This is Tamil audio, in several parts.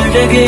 அழகே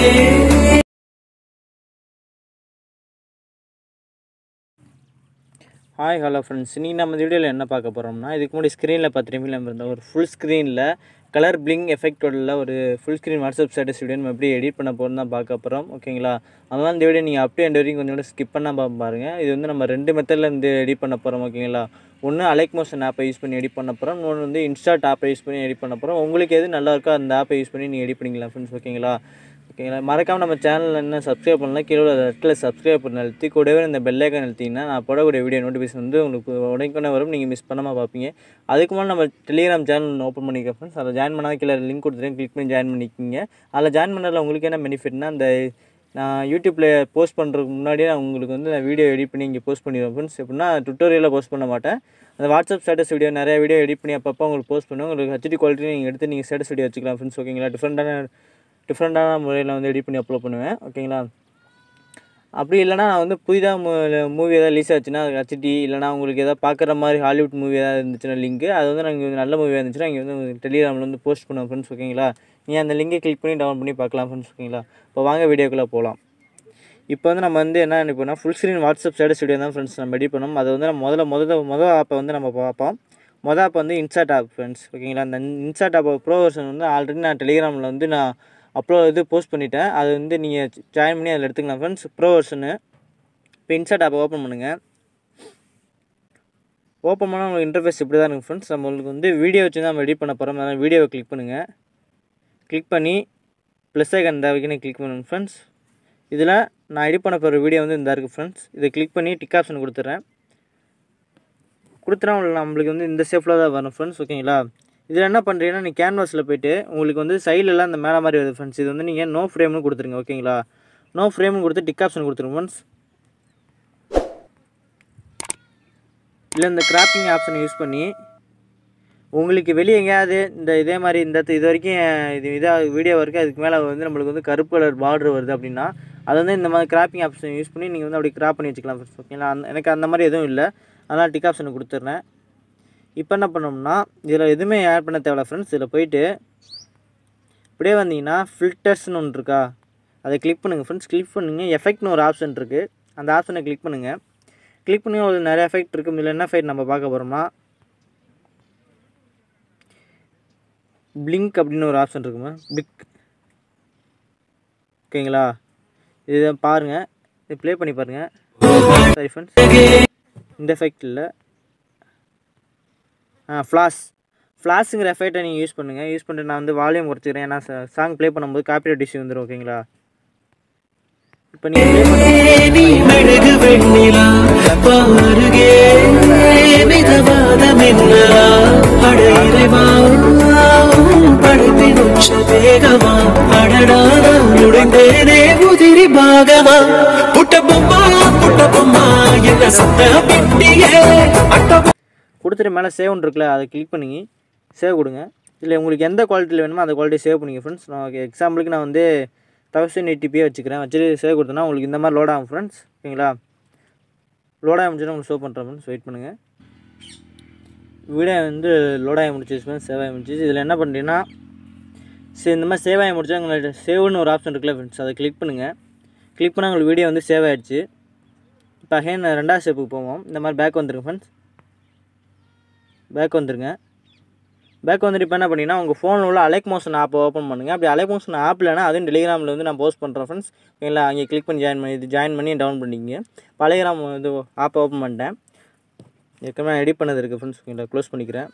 ஹாய் ஹலோ ஃப்ரெண்ட்ஸ் இன்றைக்கி நம்ம இந்த வீடியோவில் என்ன பார்க்க போகிறோம்னா இதுக்கு முன்னாடி ஸ்க்ரீனில் பார்த்துட்டு நம்ம இருந்த ஒரு ஃபுல் ஸ்க்ரீனில் கலர் பிளிங் எஃபெக்டோட ஒரு full screen WhatsApp status video நம்ம எப்படி எடிட் பண்ண போகிறோம் தான் பார்க்க போகிறோம் ஓகேங்களா அதனால் இந்த வீடியோ நீங்கள் அப்படியே எண்ட் வரைக்கும் கொஞ்சம் கூட ஸ்கிப் பண்ணால் பா பாருங்கள் இது வந்து நம்ம ரெண்டு மெத்தடில் இருந்து எடிட் பண்ண போகிறோம் ஓகேங்களா ஒன்று அலைக் மோஷன் ஆப்பை யூஸ் பண்ணி எடிட் பண்ண போகிறோம் இன்னொன்று வந்து இன்ஸ்டாட் ஆப்பை யூஸ் பண்ணி எடிட் பண்ண போகிறோம் உங்களுக்கு எது நல்லா இருக்கோ அந்த ஆப்பை யூஸ் பண்ணி நீங்கள் எடிட் பண்ணிக்கலாம் ஃப்ரெண்ட்ஸ் ஓகேங்களா ஓகேங்களா மறக்காமல் நம்ம சேனலில் என்ன சப்ஸ்கிரைப் பண்ணலாம் கீழே உள்ள இடத்துல சப்ஸ்கிரைப் பண்ண அழுத்தி கூடவே இந்த பெல்லைக்கன் அழுத்திங்கன்னா நான் போடக்கூடிய வீடியோ நோட்டிஃபிகேஷன் வந்து உங்களுக்கு உடனே வரும் நீங்கள் மிஸ் பண்ணாமல் பார்ப்பீங்க அதுக்கு முன்னாடி நம்ம டெலிகிராம் சேனல் ஓப்பன் பண்ணிக்க ஃப்ரெண்ட்ஸ் அதில் ஜாயின் பண்ணால் கீழே லிங்க் கொடுத்துருக்கேன் கிளிக் பண்ணி ஜாயின் பண்ணிக்கிங்க அதில் ஜாயின் பண்ணதில் உங்களுக்கு என்ன பெனிஃபிட்னா அந்த நான் யூடியூப்பில் போஸ்ட் பண்ணுறதுக்கு முன்னாடியே நான் உங்களுக்கு வந்து நான் வீடியோ எடிட் பண்ணி இங்கே போஸ்ட் பண்ணிடுவேன் ஃப்ரெண்ட்ஸ் எப்படின்னா டுட்டோரியலில் போஸ்ட் பண்ண மாட்டேன் அந்த வாட்ஸ்அப் ஸ்டேட்டஸ் வீடியோ நிறைய வீடியோ எடிட் பண்ணி அப்பப்போ உங்களுக்கு போஸ்ட் பண்ணுவேன் உங்களுக்கு ஹெச்டி குவாலிட்டி நீங்கள் எடுத்து நீங்கள் ஸ்டேட்டஸ் வீடியோ வச்சுக்கலாம் ஃப்ரெண்ட்ஸ் ஓகேங்களா டிஃப்ரெண்ட்டான டிஃப்ரெண்ட்டான முறையில் வந்து எடிட் பண்ணி அப்லோட் பண்ணுவேன் ஓகேங்களா அப்படி இல்லைனா நான் வந்து புதிதாக மூவி ஏதாவது ரிலீஸ் ஆச்சுன்னா அது ஹச்டி இல்லைனா உங்களுக்கு எதாவது பார்க்குற மாதிரி ஹாலிவுட் மூவி ஏதாவது இருந்துச்சுன்னா லிங்க் அது வந்து நாங்கள் வந்து நல்ல மூவியாக இருந்துச்சுன்னா இங்கே வந்து டெலிகிராமில் வந்து போஸ்ட் பண்ணுவோம் ஃப்ரெண்ட்ஸ் ஓகேங்களா நீ அந்த லிங்கை கிளிக் பண்ணி டவுன் பண்ணி பார்க்கலாம் ஃப்ரெண்ட்ஸ் ஓகேங்களா இப்போ வாங்க வீடியோக்குள்ளே போகலாம் இப்போ வந்து நம்ம வந்து என்ன நினைப்போம்னா full screen WhatsApp status video தான் ஃப்ரெண்ட்ஸ் நம்ம எடிட் பண்ணோம் அதை வந்து நம்ம முதல்ல முதல்ல முதல் ஆப்பை வந்து நம்ம பார்ப்போம் மொதல் ஆப் வந்து இன்ஸ்டாட் ஆப் ஃப்ரெண்ட்ஸ் ஓகேங்களா அந்த இன்ஸ்டாட் ஆப் ப்ரோ வெர்ஷன் வந்து ஆல்ரெடி நான் டெலிகிராமில் வந்து நான் அப்லோட் இது போஸ்ட் பண்ணிட்டேன் அது வந்து நீங்கள் ஜாயின் பண்ணி அதில் எடுத்துக்கலாம் ஃப்ரெண்ட்ஸ் ப்ரோ வெர்ஷனு இப்போ இன்ஸ்டாட் ஆப்பை ஓப்பன் பண்ணுங்கள் ஓப்பன் பண்ணால் உங்களுக்கு இன்டர்ஃபேஸ் இப்படி தான் இருக்கும் ஃப்ரெண்ட்ஸ் நம்மளுக்கு வந்து வீடியோ வச்சு தான் நம்ம எடிட் பண்ண போகிறோம் அதனால் வீடியோவை கிளிக் பண்ணுங்கள் கிளிக் பண்ணி ப்ளஸ் ஐக்கன் இந்த வைக்கனே கிளிக் பண்ணுங்க ஃப்ரெண்ட்ஸ் இதில் நான் எடிட் பண்ண போகிற வீடியோ வந்து இந்த இருக்குது ஃப்ரெண்ட்ஸ் இதை கிளிக் பண்ணி டிக் ஆப்ஷன் கொடுத்துட்றேன் கொடுத்துட்டா உங்களுக்கு நம்மளுக்கு வந்து இந்த சேஃபில் தான் வரும் ஃப்ரெண்ட்ஸ் ஓகேங்களா இதில் என்ன பண்ணுறீங்கன்னா நீ கேன்வாஸில் போயிட்டு உங்களுக்கு வந்து சைட்லலாம் இந்த மேலே மாதிரி வருது ஃப்ரெண்ட்ஸ் இது வந்து நீங்கள் நோ ஃப்ரேம்னு கொடுத்துருங்க ஓகேங்களா நோ ஃப்ரேம்னு கொடுத்து டிக் ஆப்ஷன் கொடுத்துருங்க ஃப்ரெண்ட்ஸ் இல்லை இந்த கிராப்பிங் ஆப்ஷனை யூஸ் பண்ணி உங்களுக்கு வெளியே எங்கேயாவது இந்த இதே மாதிரி இந்த இடத்து- இது வரைக்கும் இது இதாக வீடியோ வரைக்கும் அதுக்கு மேலே வந்து நம்மளுக்கு வந்து கருப்பு கலர் பார்டர் வருது அப்படின்னா அது வந்து இந்த மாதிரி கிராப்பிங் ஆப்ஷன் யூஸ் பண்ணி நீங்கள் வந்து அப்படி கிராப் பண்ணி வச்சுக்கலாம் ஃப்ரெண்ட்ஸ் ஓகேங்களா அந்த எனக்கு அந்த மாதிரி எதுவும் இல்லை அதனால் டிக் ஆப்ஷனை கொடுத்துட்றேன் இப்போ என்ன பண்ணோம்னா இதில் எதுவுமே ஆட் பண்ண தேவையில்ல ஃப்ரெண்ட்ஸ் இதில் போயிட்டு இப்படியே வந்தீங்கன்னா ஃபில்டர்ஸ்னு ஒன்று இருக்கா அதை கிளிக் பண்ணுங்கள் ஃப்ரெண்ட்ஸ் கிளிக் பண்ணுங்க எஃபெக்ட்னு ஒரு ஆப்ஷன் இருக்குது அந்த ஆப்ஷனை கிளிக் பண்ணுங்கள் கிளிக் பண்ணி ஒரு நிறைய எஃபெக்ட் இருக்குது இதில் என்ன எஃபெக்ட் நம்ம பார்க்க போகிறோம்னா பிளிங்க் அப்படின்னு ஒரு ஆப்ஷன் இருக்குமா பிளிக் ஓகேங்களா இதை பாருங்கள் இதை ப்ளே பண்ணி பாருங்கள் சரி ஃப்ரெண்ட்ஸ் இந்த எஃபெக்ட் இல்லை ஆ ஃப்ளாஷ் ஃப்ளாஷுங்கிற எஃபெக்டை நீங்கள் யூஸ் பண்ணுங்கள் யூஸ் பண்ணிட்டு நான் வந்து வால்யூம் குறைச்சிக்கிறேன் ஏன்னா சாங் ப்ளே பண்ணும்போது காப்பிரைட் இஷ்யூ வந்துடும் ஓகேங்களா இப்போ நீங்கள் ப்ளே நீ மெழுகு வெண்ணிலா பாருகே மிதவாத மின்னலா அட இறைவா படைப்பின் உச்ச வேகமா அடடாத நுழைந்தேனே உதிரி பாகமா புட்ட பொம்மா புட்ட பொம்மா என்ன சத்த பிட்டியே அட்ட கொடுத்துட்டு மேலே சேவ்னு இருக்குல்ல அதை கிளிக் பண்ணி சேவ் கொடுங்க இல்லை உங்களுக்கு எந்த குவாலிட்டியில் வேணுமோ அந்த குவாலிட்டி சேவ் பண்ணிங்க ஃப்ரெண்ட்ஸ் நான் எக்ஸாம்பிளுக்கு நான் வந்து தௌசண்ட் எயிட்டிபியே வச்சுக்கிறேன் வச்சுட்டு சேவ் கொடுத்தேன்னா உங்களுக்கு இந்த மாதிரி லோட் ஆகும் ஃப்ரெண்ட்ஸ் ஓகேங்களா லோட் ஆகி முடிச்சுன்னா உங்களுக்கு ஷோ பண்ணுறேன் ஃப்ரெண்ட்ஸ் வெயிட் பண்ணுங்கள் வீடியோ வந்து லோட் ஆகி முடிச்சிச்சு ஃப்ரெண்ட்ஸ் சேவ் ஆகி முடிச்சிச்சு இதில் என்ன பண்ணுறீங்கன்னா சரி இந்த மாதிரி சேவ் ஆகி முடிச்சா உங்களுக்கு சேவ்னு ஒரு ஆப்ஷன் இருக்குல்ல ஃப்ரெண்ட்ஸ் அதை கிளிக் பண்ணுங்கள் கிளிக் பண்ணால் உங்களுக்கு வீடியோ வந்து சேவ் ஆகிடுச்சு இப்போ அகைன் ரெண்டாவது ஸ்டெப்புக்கு போவோம் இந்த மாதிரி பேக் வந்துருங்க ஃப்ரெண்ட்ஸ் பேக் வந்துருங்க பேக் வந்துட்டு இப்போ என்ன பண்ணிங்கன்னா உங்கள் ஃபோனில் உள்ள அலைக் மோஷன் ஆப்பை ஓப்பன் பண்ணுங்கள் அப்படி அலைக் மோஷன் ஆப் இல்லைனா அதுவும் டெலிகிராமில் வந்து நான் போஸ்ட் பண்ணுறேன் ஃப்ரெண்ட்ஸ் ஓகேங்களா அங்கே கிளிக் பண்ணி ஜாயின் பண்ணி இது ஜாயின் பண்ணி டவுன் பண்ணிக்கிங்க பழையகிராம் இது ஆப்பை ஓப்பன் பண்ணிட்டேன் ஏற்கனவே எடிட் பண்ணது இருக்குது ஃப்ரெண்ட்ஸ் ஓகேங்களா க்ளோஸ் பண்ணிக்கிறேன்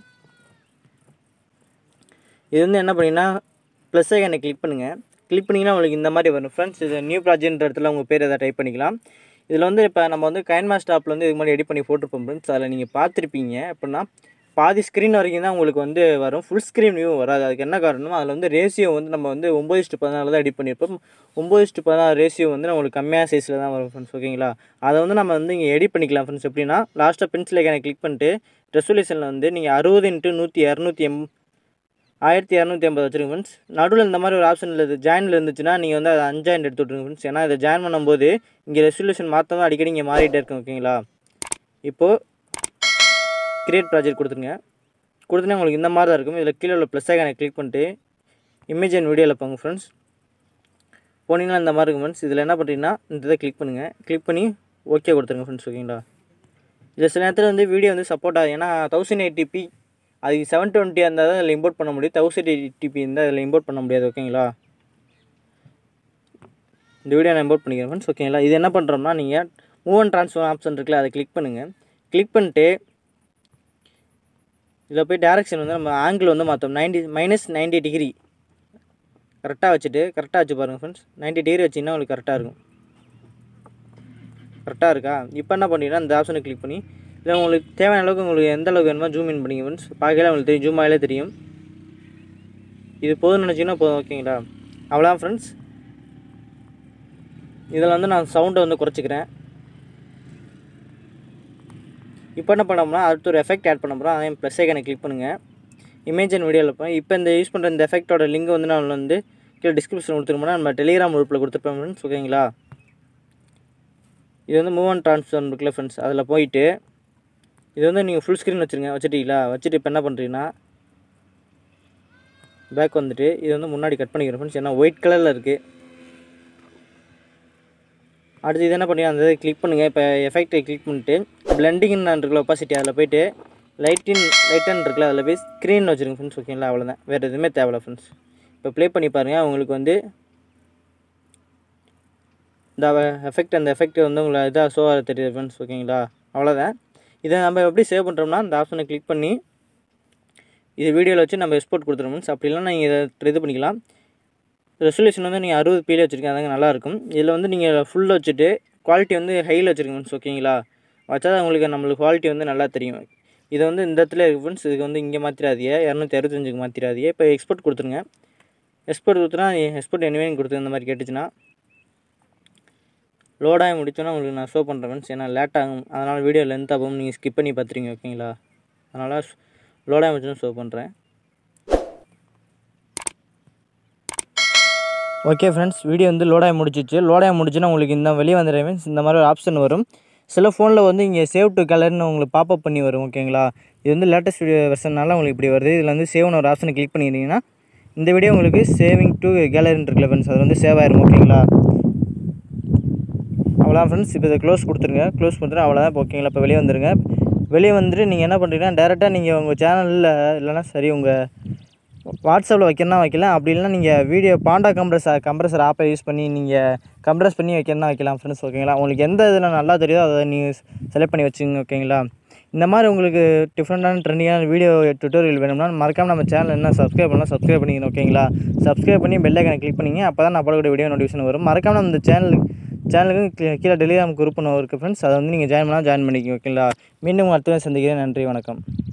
இது வந்து என்ன பண்ணிங்கன்னா ப்ளஸ் ஐக்கனை கிளிக் பண்ணுங்கள் கிளிக் பண்ணிங்கன்னா உங்களுக்கு இந்த மாதிரி வரும் ஃப்ரெண்ட்ஸ் இது நியூ ப்ராஜெக்ட் இடத்துல உங்கள் பேர் எதாவது டைப் பண்ணிக்கலாம் இதில் வந்து இப்போ நம்ம வந்து கைன்மா ஸ்டாப்பில் வந்து இதுக்கு முன்னாடி எடிட் பண்ணி போட்டிருப்போம் ஃப்ரெண்ட்ஸ் அதில் நீங்கள் பார்த்துருப்பீங்க எப்படின்னா பாதி ஸ்க்ரீன் வரைக்கும் தான் உங்களுக்கு வந்து வரும் ஃபுல் ஸ்க்ரீன் வியூ வராது அதுக்கு என்ன காரணம் அதில் வந்து ரேஷியோ வந்து நம்ம வந்து ஒம்பது இஸ்ட்டு பதினாலு தான் எடிட் பண்ணியிருப்போம் ஒம்பது இஸ்ட்டு பதினாறு ரேஷியோ வந்து நம்மளுக்கு கம்மியான சைஸில் தான் வரும் ஃப்ரெண்ட்ஸ் ஓகேங்களா அதை வந்து நம்ம வந்து இங்கே எடிட் பண்ணிக்கலாம் ஃப்ரெண்ட்ஸ் எப்படின்னா லாஸ்ட்டாக பென்சில் ஐக்கானை கிளிக் பண்ணிட்டு ரெசல்யூஷனில் வந்து நீங்கள் அறுபது இன்ட்டு நூற்றி இரநூத்தி எம் ஆயிரத்தி இரநூத்தி ஐம்பது வச்சுருங்க ஃப்ரெண்ட்ஸ் நடுவில் இந்த மாதிரி ஒரு ஆப்ஷனில் இது ஜாயினில் இருந்துச்சுன்னா நீங்கள் வந்து அதை அஞ்சாயிரம் எடுத்து விட்ருங்க ஃப்ரெண்ட்ஸ் ஏன்னா இதை ஜாயின் பண்ணும்போது இங்கே ரெசல்யூஷன் மாற்றவும் அடிக்கடி இங்கே மாறிட்டே இருக்கும் ஓகேங்களா இப்போது கிரியேட் ப்ராஜெக்ட் கொடுத்துருங்க கொடுத்தோன்னே உங்களுக்கு இந்த மாதிரி தான் இருக்கும் இதில் கீழே உள்ள ப்ளஸ் ஐக்கானை கிளிக் பண்ணிட்டு இமேஜ் அண்ட் வீடியோவில் போங்க ஃப்ரெண்ட்ஸ் போனீங்கன்னா இந்த மாதிரி இருக்கும் ஃப்ரெண்ட்ஸ் இதில் என்ன பண்ணுறீங்கன்னா இந்த இதை கிளிக் பண்ணுங்கள் கிளிக் பண்ணி ஓகே கொடுத்துருங்க ஃப்ரெண்ட்ஸ் ஓகேங்களா இதில் சில நேரத்தில் வந்து வீடியோ வந்து சப்போர்ட் ஆகுது ஏன்னா தௌசண்ட் எயிட்டிபி அது செவன் டுவெண்ட்டி இருந்தால் தான் அதில் இம்போர்ட் பண்ண முடியும் தௌசண்ட் எயிட்டிபி இருந்தால் அதில் இம்போர்ட் பண்ண முடியாது ஓகேங்களா இந்த வீடியோ நான் இம்போர்ட் பண்ணிக்கிறேன் ஃப்ரெண்ட்ஸ் ஓகேங்களா இது என்ன பண்ணுறோம்னா நீங்கள் மூவ் அண்ட் ட்ரான்ஸ்ஃபர் ஆப்ஷன் இருக்குல்ல அதை கிளிக் பண்ணுங்கள் கிளிக் பண்ணிட்டு இதில் போய் டேரக்ஷன் வந்து நம்ம ஆங்கிள் வந்து மாற்றோம் நைன்டி மைனஸ் நைன்டி டிகிரி கரெக்டாக வச்சுட்டு கரெக்டாக வச்சு பாருங்கள் ஃப்ரெண்ட்ஸ் நைன்டி டிகிரி வச்சிங்கன்னா உங்களுக்கு கரெக்டாக இருக்கும் கரெக்டாக இருக்கா இப்போ என்ன பண்ணிங்கன்னா இந்த ஆப்ஷனை கிளிக் பண்ணி இல்லை உங்களுக்கு தேவையான அளவுக்கு உங்களுக்கு எந்த அளவுக்கு வேணுமோ ஜூம் இன் பண்ணிங்க ஃப்ரெண்ட்ஸ் பார்க்கல உங்களுக்கு தெரியும் ஜூம் ஆகலே தெரியும் இது போதும்னு நினச்சிங்கன்னா போதும் ஓகேங்களா அவ்வளோதான் ஃப்ரெண்ட்ஸ் இதில் வந்து நான் சவுண்டை வந்து குறைச்சிக்கிறேன் இப்போ என்ன பண்ணோம்னா அடுத்து ஒரு எஃபெக்ட் ஆட் பண்ண போகிறோம் அதையும் ப்ளஸ் ஐக்கனை கிளிக் பண்ணுங்கள் இமேஜ் அண்ட் வீடியோவில் போய் இப்போ இந்த யூஸ் பண்ணுற இந்த எஃபெக்ட்டோட லிங்க் வந்து நான் வந்து கீழே டிஸ்கிரிப்ஷன் கொடுத்துருப்போம்னா நம்ம டெலிகிராம் குரூப்பில் கொடுத்துருப்பேன் ஃப்ரெண்ட்ஸ் ஓகேங்களா இது வந்து மூவ் அண்ட் ட்ரான்ஸ்ஃபர் இருக்குல்ல ஃப்ரெண்ட்ஸ் அதில் போயிட்டு இது வந்து நீங்கள் ஃபுல் ஸ்க்ரீன் வச்சுருங்க வச்சுட்டீங்களா வச்சுட்டு இப்போ என்ன பண்ணுறீங்கன்னா பேக் வந்துட்டு இது வந்து முன்னாடி கட் பண்ணிக்கிறேன் ஃப்ரெண்ட்ஸ் ஏன்னா ஒயிட் கலரில் இருக்குது அடுத்து இது என்ன பண்ணி அந்த இதை கிளிக் பண்ணுங்கள் இப்போ எஃபெக்ட்டை கிளிக் பண்ணிட்டு பிளண்டிங்னு இருக்குல்ல ஒப்பாசிட்டி அதில் போயிட்டு லைட்டின் லைட்டன் இருக்குல்ல அதில் போய் ஸ்க்ரீன் வச்சுருங்க ஃப்ரெண்ட்ஸ் ஓகேங்களா அவ்வளோதான் வேறு எதுவுமே தேவையில்ல ஃப்ரெண்ட்ஸ் இப்போ ப்ளே பண்ணி பாருங்கள் உங்களுக்கு வந்து இந்த எஃபெக்ட் அந்த எஃபெக்ட் வந்து உங்களை இதாக ஷோ ஆக தெரியுது ஃப்ரெண்ட்ஸ் ஓகேங்களா அவ்வளோதான் இதை நம்ம எப்படி சேவ் பண்ணுறோம்னா இந்த ஆப்ஷனை கிளிக் பண்ணி இது வீடியோவில் வச்சு நம்ம எக்ஸ்போர்ட் கொடுத்துருவோம் ஃப்ரெண்ட்ஸ் அப்படி இல்லைனா நீங்கள் இதை இது பண்ணிக்கலாம் ரெசல்யூஷன் வந்து நீங்கள் அறுபது பியில் வச்சுருக்கீங்க அதாங்க நல்லாயிருக்கும் இதில் வந்து நீங்கள் ஃபுல்லில் வச்சுட்டு குவாலிட்டி வந்து ஹையில் வச்சுருங்க ஃப்ரெண்ட்ஸ் ஓகேங்களா வச்சா தான் உங்களுக்கு நம்மளுக்கு குவாலிட்டி வந்து நல்லா தெரியும் இதை வந்து இந்த இடத்துல இருக்கு ஃப்ரெண்ட்ஸ் இதுக்கு வந்து இங்கே மாற்றிடாதீங்க இரநூத்தி அறுபத்தஞ்சுக்கு மாற்றிடாதீங்க இப்போ எக்ஸ்போர்ட் கொடுத்துருங்க எக்ஸ்போர்ட் கொடுத்துனா எக்ஸ்போர்ட் எனிவே கொடுத்து இந்த மாதிரி கேட்டுச்சுன்னா லோடாகி முடிச்சோன்னா உங்களுக்கு நான் ஷோ பண்ணுறேன் ஃப்ரெண்ட்ஸ் ஏன்னா லேட் ஆகும் அதனால் வீடியோ லென்த் ஆகும் நீங்கள் ஸ்கிப் பண்ணி பார்த்துருங்க ஓகேங்களா அதனால் லோடாகி முடிச்சோன்னு ஷோ பண்ணுறேன் ஓகே ஃப்ரெண்ட்ஸ் வீடியோ வந்து லோடாகி முடிச்சிச்சு லோடாகி முடிச்சுன்னா உங்களுக்கு இந்த வெளியே வந்துடுற மீன்ஸ் இந்த மாதிரி ஒரு ஆப்ஷன் வரும் சில ஃபோனில் வந்து இங்கே சேவ் டு கலர்னு உங்களுக்கு பாப்பப் பண்ணி வரும் ஓகேங்களா இது வந்து லேட்டஸ்ட் வீடியோ வெர்ஷனால உங்களுக்கு இப்படி வருது இதில் வந்து சேவ்னு ஒரு ஆப்ஷனை கிளிக் பண்ணிட்டீங்கன்னா இந்த வீடியோ உங்களுக்கு சேவிங் டு கேலரின்னு இருக்குல்ல ஃப்ரெண்ட்ஸ் அது வந்து சேவ் ஆயிரும் ஓகேங்களா அவ்வளோதான் ஃப்ரெண்ட்ஸ் இப்போ இதை க்ளோஸ் கொடுத்துருங்க க்ளோஸ் கொடுத்துட்டு அவ்வளோதான் இப்போ ஓகேங்களா இப்போ வெளியே வந்துருங்க வெளியே வந்துட்டு நீங்கள் என்ன பண்ணுறீங்கன்னா டேரெக்டாக நீங்கள் உங்கள் சேனலில் இல்லைன்னா சரி உங்கள் வாட்ஸ்அப்பில் வைக்கணும்னா வைக்கலாம் அப்படி இல்லைனா நீங்கள் வீடியோ பாண்டா கம்ப்ரஸர் கம்ப்ரஸர் ஆப்பை யூஸ் பண்ணி நீங்கள் கம்ப்ரஸ் பண்ணி வைக்கணும்னா வைக்கலாம் ஃப்ரெண்ட்ஸ் ஓகேங்களா உங்களுக்கு எந்த இதில் நல்லா தெரியுதோ அதை நீங்கள் செலக்ட் பண்ணி வச்சுங்க ஓகேங்களா இந்த மாதிரி உங்களுக்கு டிஃப்ரெண்ட்டான ட்ரெண்டிங்கான வீடியோ டுட்டோரியல் வேணும்னா மறக்காம நம்ம சேனல் என்ன சப்ஸ்கிரைப் பண்ணலாம் சப்ஸ்கிரைப் பண்ணிக்கணும் ஓகேங்களா சப்ஸ்கிரைப் பண்ணி பெல் ஐக்கனை கிளிக் பண்ணிங்க அப்போ தான் நான் போடக்கூடிய வீடியோ நோட்டிஃபிகேஷன் வரும் மறக்காம நம்ம இந்த சேனலுக்கு சேனலுக்கு கீழே- கீழே டெலிகிராம் குரூப் ஒன்று இருக்குது ஃப்ரெண்ட்ஸ் அதை வந்து நீங்கள் ஜாயின் பண்ணால் ஜாயின் பண்ணிக்கோங்க ஓகேங்களா மீண்டும் அடுத்த சந்திக்கிறேன் நன்றி வணக்கம்